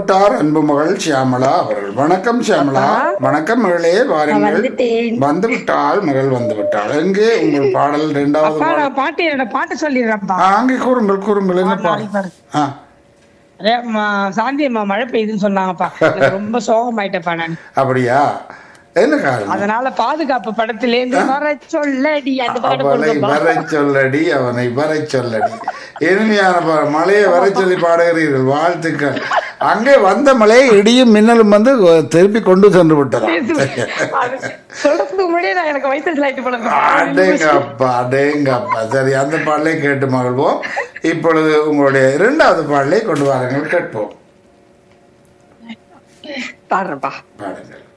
விட்டார் அன்பு மகள் சியாமளா அவர்கள் வணக்கம் சியாமளா வணக்கம் மகளே வாருங்கள் வந்துட்டேன். வந்து விட்டாள் மகள் வந்து விட்டாள் எங்கே உங்கள் பாடல் இரண்டாவது அப்பா பாடல் நான் பாட்டு என்னோட பாட்டு சொல்லிடுறேன்ப்பா ஆ, அங்கே கூறுங்கள் கூறுங்கள் என்ன பாடல் ஆ அதே, ம- சாந்தி அம்மா மழை பெய்யுதுன்னு சொன்னாங்கப்பா எனக்கு ரொம்ப சோகமாயிட்டப்பா நான் அப்படியா என்ன காரணம் அதனால பாதுகாப்பு படத்திலேருந்து வர சொல்லடி அந்த பாட்டு அவனை போடுங்கப்பா வர சொல்லடி அவனை வர சொல்லடி இனிமையான பா- மழையை வர சொல்லி பாடுகிறீர்கள் வாழ்த்துக்கள் அங்கே வந்த மழையை இடியும் மின்னலும் வந்து திருப்பி கொண்டு சென்று விட்டதாம் அது சொல்றதுக்கு முன்னாடியே நான் எனக்கு வயிற்று லைட் போடுங்க அடேங்கப்பா அடேங்கப்பா சரி அந்த பாடலை கேட்டு மகிழ்வோம் இப்பொழுது உங்களுடைய இரண்டாவது பாடலை கொண்டு வாருங்கள் கேட்போம் பாடுறேன்ப்பா பாடுங்கள்